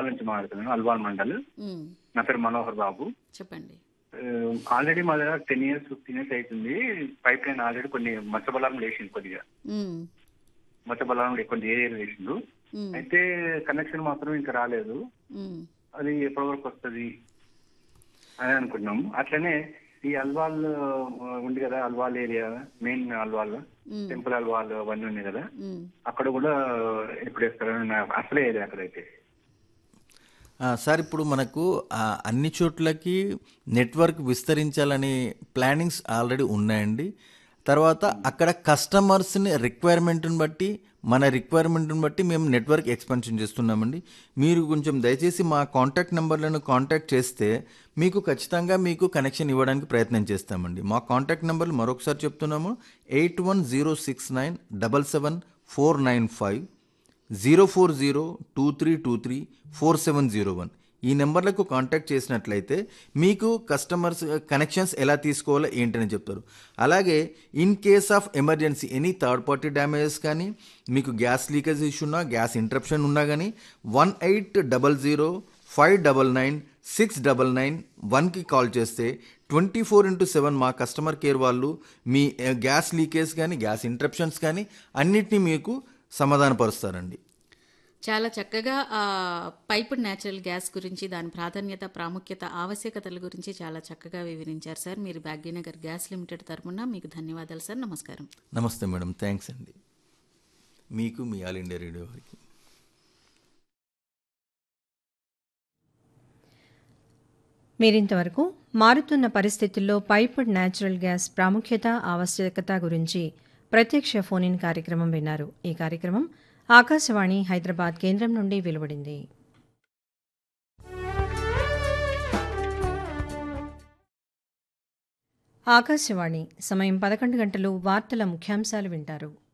నుంచి మాట్లాడుతున్నాను అల్వాల్ మండల్ ఉమ్, నా పేరు మనోహర్ బాబు చెప్పండి ఆల్రెడీ మా దగ్గర టెన్ ఇయర్స్ ఫిఫ్టీన్ ఇయర్స్ అవుతుంది పైప్ లైన్ ఆల్రెడీ కొన్ని మచ్చ బలారం లేచింది కొద్దిగా ఉమ్, మచ్చ బలారం కొన్ని ఏరియా లేచిండు ఉమ్, అయితే కనెక్షన్ మాత్రం ఇంకా రాలేదు ఉమ్, అది ఎప్పటి వరకు వస్తుంది అని అనుకున్నాం అట్లనే ఈ అల్వాల్ ఆ, ఉంది కదా అల్వాల్ ఏరియా మెయిన్ అల్వాల్ ఉమ్, టెంపుల్ అల్వాల్ అవన్నీ ఉన్నాయి కదా ఉమ్. అక్కడ కూడా ఎప్పుడు వేస్తారని నా అసలే ఏరియా అక్కడైతే ఆ, సార్ ఇప్పుడు మనకు ఆ, అన్ని చోట్లకి నెట్వర్క్ విస్తరించాలనే ప్లానింగ్స్ ఆల్రెడీ ఉన్నాయండి తర్వాత అక్కడ కస్టమర్స్ని రిక్వైర్మెంట్ని బట్టి మన రిక్వైర్మెంట్ని బట్టి మేము నెట్వర్క్ ఎక్స్పెన్షన్ చేస్తున్నామండి మీరు కొంచెం దయచేసి మా కాంటాక్ట్ నెంబర్లను కాంటాక్ట్ చేస్తే మీకు ఖచ్చితంగా మీకు కనెక్షన్ ఇవ్వడానికి ప్రయత్నం చేస్తామండి మా కాంటాక్ట్ నెంబర్లు మరొకసారి చెప్తున్నాము eight one zero six nine double seven four nine five zero four zero two three two three four seven zero one ఈ నెంబర్లకు కాంటాక్ట్ చేసినట్లయితే మీకు కస్టమర్స్ కనెక్షన్స్ ఎలా తీసుకోవాలో ఏంటని చెప్తారు అలాగే in case of emergency any third party damages కానీ మీకు గ్యాస్ లీకేజ్ ఇష్యూ ఉన్నా గ్యాస్ ఇంటరప్షన్ ఉన్నా కానీ one eight double zero five double nine six double nine వన్కి కాల్ చేస్తే ట్వంటీ ఫోర్ ఇంటూ సెవెన్ మా కస్టమర్ కేర్ వాళ్ళు మీ eh, గ్యాస్ లీకేజ్ కానీ గ్యాస్ ఇంటరప్షన్స్ కానీ అన్నిటినీ మీకు సమాధానపరుస్తారండి చాలా చక్కగా ఆ పైపుడ్ న్యాచురల్ గ్యాస్ గురించి దాని ప్రాధాన్యత ప్రాముఖ్యత ఆవశ్యకతల గురించి చాలా చక్కగా వివరించారు సార్ మీరు భాగ్యనగర్ గ్యాస్ లిమిటెడ్ తరపున మీకు ధన్యవాదాలు సార్ నమస్కారం నమస్తే మేడం థ్యాంక్స్ అండి మీకు మీ ఆల్ ఇండియా రేడియో వారికి మీరింతవరకు మారుతున్న పరిస్థితుల్లో పైపుడ్ న్యాచురల్ గ్యాస్ ప్రాముఖ్యత ఆవశ్యకత గురించి ప్రత్యక్ష ఫోన్ ఇన్ కార్యక్రమం విన్నారు ఈ కార్యక్రమం ఆకాశవాణి హైదరాబాద్ కేంద్రం నుండి వెలువడింది ఆకాశవాణి సమయం పదకొండు గంటలు వార్తల ముఖ్యాంశాలు వింటారు